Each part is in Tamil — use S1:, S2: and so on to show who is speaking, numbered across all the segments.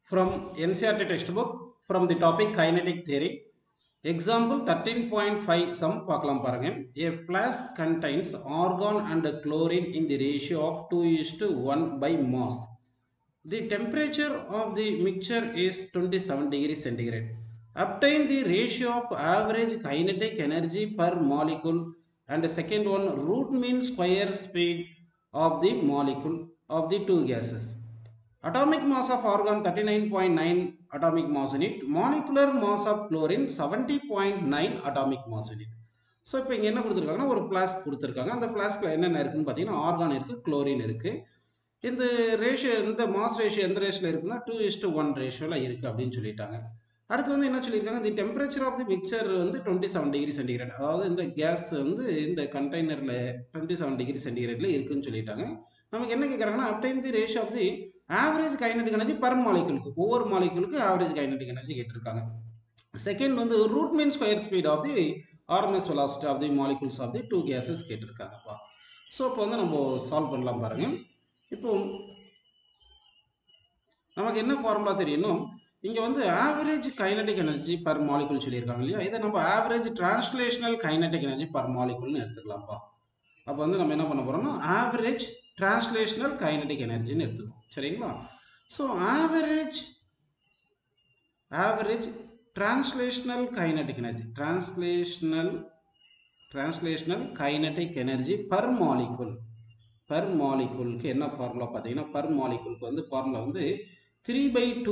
S1: from NCERT textbook from the topic kinetic theory. Example 13.5 sum பார்க்கலாம் பாருங்க. A flask contains argon and chlorine in the ratio of 2 is to 1 by mass. The temperature of the mixture is 27 degree centigrade. Obtain the ratio of average kinetic energy per molecule and the second one root mean square speed of the molecule of the two gases. Atomic mass of argon 39.9 atomic mass in it. Molecular mass of chlorine 70.9 atomic mass in it. So இப்போ இங்கே என்ன கொடுத்துருக்காங்கன்னா ஒரு ஃப்ளாஸ்க் கொடுத்துருக்காங்க அந்த ஃப்ளாஸ்கில் என்னென்ன இருக்குன்னு பார்த்தீங்கன்னா ஆர்கான் இருக்குது குளோரின் இருக்குது இந்த ரேஷியோ இந்த மாஸ் ரேஷியோ எந்த ரேஷியோவில் இருக்குன்னா டூ இஸ் டு ஒன் ரேஷியோவில் இருக்குது அப்படின்னு சொல்லிட்டாங்க அடுத்து வந்து என்ன சொல்லியிருக்காங்க the temperature of the mixture வந்து டுவெண்ட்டி செவன் டிகிரி சென்டிகிரேட் அதாவது இந்த கேஸ் வந்து இந்த கண்டெய்னரில் டுவெண்ட்டி செவன் டிகிரி சென்டிகிரேட்டில் இருக்குன்னு சொல்லிட்டாங்க நமக்கு என்ன கேட்குறாங்கன்னா obtain the ratio of the average kinetic energy per மாலிகுலுக்கு ஒவ்வொரு மாலிகுலுக்கு ஆவரேஜ் கைனடிக் எனர்ஜி கேட்டிருக்காங்க செகண்ட் வந்து root mean square speed of the RMS velocity of the molecules of the two gases கேட்டிருக்காங்கப்பா ஸோ இப்போ வந்து நம்ம சால்வ் பண்ணலாம் பாருங்கள் இப்போ நமக்கு என்ன ஃபார்முலா தெரியணும் இங்கே வந்து average kinetic energy per molecule சொல்லியிருக்காங்க இல்லையா இதை நம்ம average translational kinetic energy per மாலிகுல்னு எடுத்துக்கலாம்ப்பா அப்போ வந்து நம்ம என்ன பண்ண போகிறோம்னா ஆவரேஜ் டிரான்ஸ்லேஷனல் கைனடிக் எனர்ஜின்னு எடுத்துக்கோம் சரிங்களா so average average translational kinetic energy translational translational kinetic energy per molecule per மாலிகுலுக்கு என்ன ஃபார்முலா பார்த்தீங்கன்னா பர் மாலிகுலுக்கு வந்து ஃபார்முலா வந்து three by two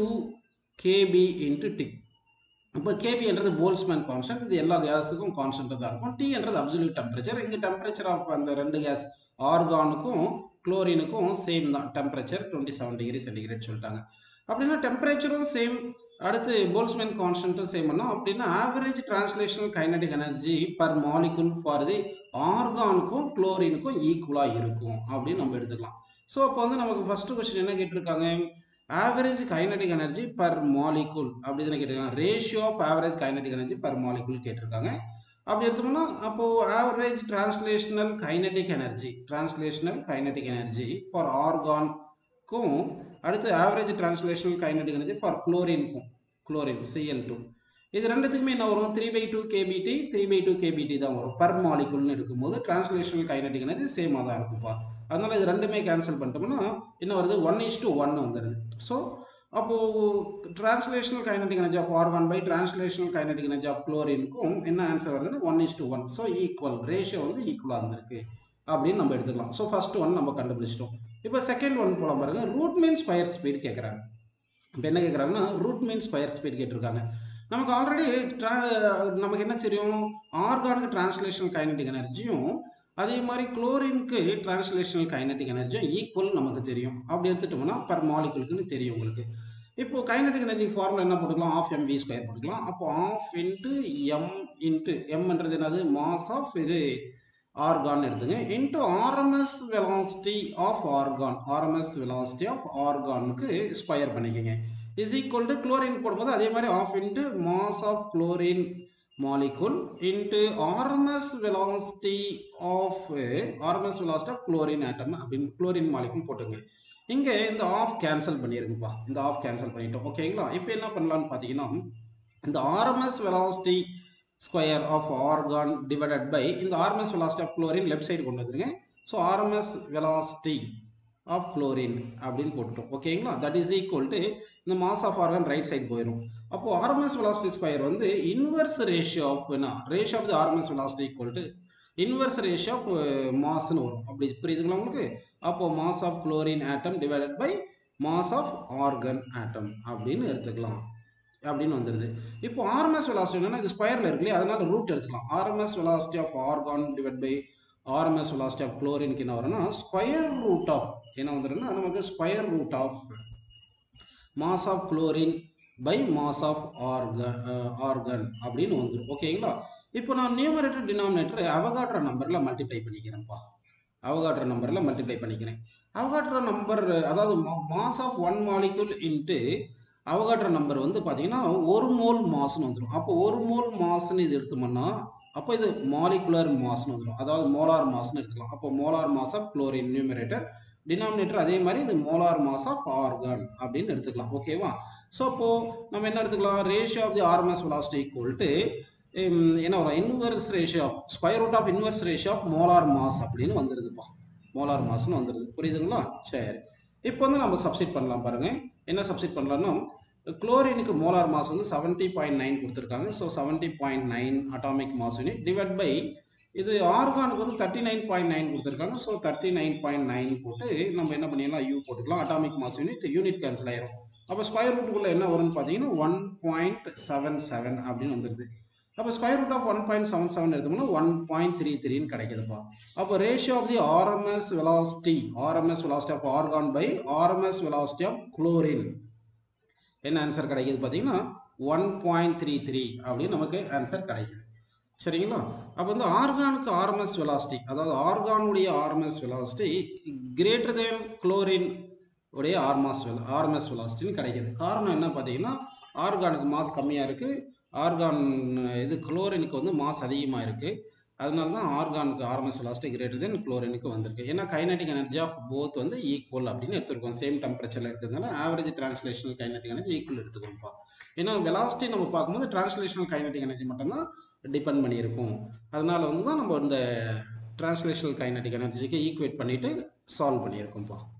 S1: KB into T இப்போ கேபின்றது போல்ஸ்மேன் கான்ஸ்டன்ட் இது எல்லா கேஸுக்கும் கான்ஸ்டன்ட்டாக தான் இருக்கும் டி என்றது அப்சல்யூட் டெம்பரேச்சர் இங்கே டெம்பரேச்சர் ஆஃப் அந்த ரெண்டு கேஸ் ஆர்கானுக்கும் குளோரினுக்கும் சேம் தான் temperature twenty seven degree centigrade சொல்லிட்டாங்க அப்படின்னா டெம்பரேச்சரும் சேம் அடுத்து போல்ஸ்மேன் கான்ஸ்டன்ட்டும் சேம் பண்ணோம் அப்படின்னா average translational kinetic energy per molecule for the ஆர்கானுக்கும் குளோரினுக்கும் ஈக்குவலாக இருக்கும் அப்படின்னு நம்ம எடுத்துக்கலாம் ஸோ அப்போ வந்து நமக்கு ஃபர்ஸ்ட் கொஸ்டின் என்ன கேட்டிருக்காங்க average kinetic energy per molecule அப்படி தானே கேட்டிருக்காங்க ratio of average kinetic energy per molecule கேட்டிருக்காங்க அப்படி எடுத்தோம்னா அப்போது average translational kinetic energy translational kinetic energy for ஆர்கான்க்கும் அடுத்து average translational kinetic energy for குளோரின்க்கும் குளோரின் சிஎல் டூ இது ரெண்டுத்துக்குமே என்ன வரும் three by two KBT three by two KBT தான் வரும் பர் மாலிகுல்னு எடுக்கும்போது டிரான்ஸ்லேஷனல் கைனடிக் எனர்ஜி சேமாக தான் இருக்கும்ப்பா அதனால் இது ரெண்டுமே கேன்சல் பண்ணிட்டோம்னா என்ன வருது ஒன் இஸ் டு ஒன் வந்துடுது ஸோ அப்போது translational kinetic energy of argon by translational kinetic energy of குளோரினுக்கும் என்ன ஆன்சர் வருதுன்னா one is to one so equal ratio வந்து ஈக்குவலாக இருந்திருக்கு அப்படின்னு நம்ம எடுத்துக்கலாம் ஸோ ஃபர்ஸ்ட் ஒன் நம்ம கண்டுபிடிச்சிட்டோம் இப்போ செகண்ட் ஒன் போலாம் பாருங்க ரூட் மீன் ஸ்கொயர் ஸ்பீட் கேட்குறாங்க இப்போ என்ன கேட்குறாங்கன்னா ரூட் மீன் ஸ்கொயர் ஸ்பீட் கேட்டிருக்காங்க நமக்கு ஆல்ரெடி நமக்கு என்ன தெரியும் ஆர்கானுக்கு டிரான்ஸ்லேஷனல் கைனடிக் எனர்ஜியும் அதே மாதிரி குளோரினுக்கு டிரான்ஸ்லேஷனல் கைனடிக் எனர்ஜியும் ஈக்குவல் நமக்கு தெரியும் அப்படி எடுத்துட்டோம்னா பர் மாலிகுலுக்குன்னு தெரியும் உங்களுக்கு இப்போ கைனடிக் எனர்ஜி ஃபார்முலா என்ன போட்டுக்கலாம் ஆஃப் எம் வி ஸ்கொயர் போட்டுக்கலாம் அப்போ ஆஃப் இன்ட்டு எம் இன்ட்டு எம்ன்றது என்னது மாஸ் ஆஃப் இது ஆர்கான் எடுத்துங்க into RMS velocity of argon RMS velocity of ஆர்கானுக்கு ஸ்கொயர் பண்ணிக்கோங்க இஸ் ஈக்குவல் டு குளோரின் போடும்போது அதே மாதிரி of into mass of chlorine molecule into RMS velocity of RMS velocity of chlorine atom அப்படின்னு குளோரின் மாலிகுல் போட்டுங்க இங்கே இந்த ஆஃப் கேன்சல் பண்ணிருங்கப்பா இந்த ஆஃப் கேன்சல் பண்ணிட்டோம் ஓகேங்களா இப்போ என்ன பண்ணலான்னு பார்த்தீங்கன்னா இந்த RMS velocity square of argon divided by இந்த RMS velocity of chlorine left side கொண்டு வந்துருங்க ஸோ ஆர்எம்எஸ் வெலாசிட்டி ஆஃப் குளோரின் அப்படின்னு போட்டுட்டோம் ஓகேங்களா தட் இஸ் ஈக்குவல் டு இந்த mass of argon right side போயிடும் அப்போ ஆர்எம்எஸ் வெலாசிட்டி ஸ்கொயர் வந்து இன்வெர்ஸ் ரேஷியோ ஆஃப் என்ன ratio of the RMS velocity equal to inverse ratio of மாஸ்னு வரும் அப்படி புரியுதுங்களா உங்களுக்கு அப்போ mass of chlorine atom divided by mass of argon atom அப்படின்னு எடுத்துக்கலாம் அப்படின்னு வந்துடுது இப்போ ஆர்எம்எஸ் வெலாசிட்டி என்னன்னா இது ஸ்கொயரில் இருக்கு இல்லையா அதனால ரூட் எடுத்துக்கலாம் RMS velocity of argon divide by RMS velocity of குளோரினுக்கு என்ன வரும்னா ஸ்கொயர் ரூட் ஆஃப் என்ன வந்துடும்னா நமக்கு square root of mass of chlorine by mass of argon argon அப்படின்னு வந்துடும் ஓகேங்களா இப்போ நான் நியூமரேட்டர் டினாமினேட்டர் அவகாட்ர நம்பரில் மல்டிப்ளை பண்ணிக்கிறேன்ப்பா அவகாட்ர நம்பரில் மல்டிப்ளை பண்ணிக்கிறேன் அவகாட்ர நம்பர் அதாவது mass of one molecule into Avogadro number வந்து பார்த்தீங்கன்னா ஒரு மோல் மாஸ்னு வந்துடும் அப்போ ஒரு மோல் மாஸ்னு இது எடுத்தோம்னா அப்போ இது மாலிகுலர் மாஸ்னு வந்துடும் அதாவது மோலார் மாஸ்னு எடுத்துக்கலாம் அப்போ molar mass of chlorine numerator denominator அதே மாதிரி இது மோலார் மாஸ் ஆஃப் ஆர்கான் அப்படின்னு எடுத்துக்கலாம் ஓகேவா ஸோ அப்போது நம்ம என்ன எடுத்துக்கலாம் ratio of the RMS velocity equal to என்ன வரும் inverse ratio of square root of inverse ratio of molar mass அப்படின்னு வந்துருதுப்பா மோலார் மாஸ்னு வந்துருது புரியுதுங்களா சரி இப்போ வந்து நம்ம சப்ஸ்டிட் பண்ணலாம் பாருங்க என்ன சப்ஸ்டிட் பண்ணலாம்னா குளோரினுக்கு மோலார் மாஸ் வந்து செவன்ட்டி பாயிண்ட் நைன் கொடுத்துருக்காங்க so seventy point nine atomic mass unit divide by இது ஆர்கானுக்கு வந்து தேர்ட்டி நைன் பாயிண்ட் நைன் கொடுத்துருக்காங்க so thirty nine point nine போட்டு நம்ம என்ன பண்ணிடலாம் யூ போட்டுக்கலாம் atomic mass unit unit cancel ஆயிரும் அப்போ ஸ்கொயர் ரூட்டுக்குள்ளே என்ன வரும்னு பார்த்தீங்கன்னா ஒன் பாயிண்ட் செவன் செவன் அப்படின்னு வந்துடுது அப்போ square root of one point seven seven எடுத்தோம்னா ஒன் பாயிண்ட் த்ரீ த்ரீன்னு கிடைக்குதுப்பா அப்போ ratio of the RMS velocity RMS velocity of argon by RMS velocity of chlorine என்ன ஆன்சர் கிடைக்குது பார்த்தீங்கன்னா ஒன் பாயிண்ட் த்ரீ த்ரீ அப்படின்னு நமக்கு ஆன்சர் கிடைக்குது சரிங்களா அப்போ வந்து ஆர்கானுக்கு ஆர்எம்எஸ் வெலாசிட்டி அதாவது ஆர்கானுடைய RMS velocity greater than chlorine உடைய ஆர்மாஸ் வெல ஆர்எம்எஸ் வெலாசிட்டின்னு கிடைக்குது காரணம் என்ன பார்த்தீங்கன்னா ஆர்கானுக்கு மாஸ் கம்மியாக இருக்குது ஆர்கான் இது குளோரினுக்கு வந்து மாஸ் அதிகமாக இருக்குது அதனால தான் ஆர்கானுக்கு ஆர்எம்எஸ் வெலாசிட்டி கிரேட்டர் தென் குளோரினுக்கு வந்திருக்கு ஏன்னா கைனடிக் எனர்ஜி ஆஃப் போத் வந்து ஈக்குவல் அப்படின்னு எடுத்துருக்கோம் சேம் டெம்பரேச்சரில் இருக்கிறதுனால average translational kinetic energy equal எடுத்துக்கோம்ப்பா ஏன்னா வெலாசிட்டி நம்ம பார்க்கும்போது டிரான்ஸ்லேஷனல் கைனடிக் எனர்ஜி மட்டும்தான் டிபெண்ட் பண்ணியிருக்கும் அதனால வந்து தான் நம்ம இந்த டிரான்ஸ்லேஷனல் கைனடிக் எனர்ஜிக்கு ஈக்குவேட் பண்ணிவிட்டு சால்வ் பண்ணியிருக்கோம்ப்பா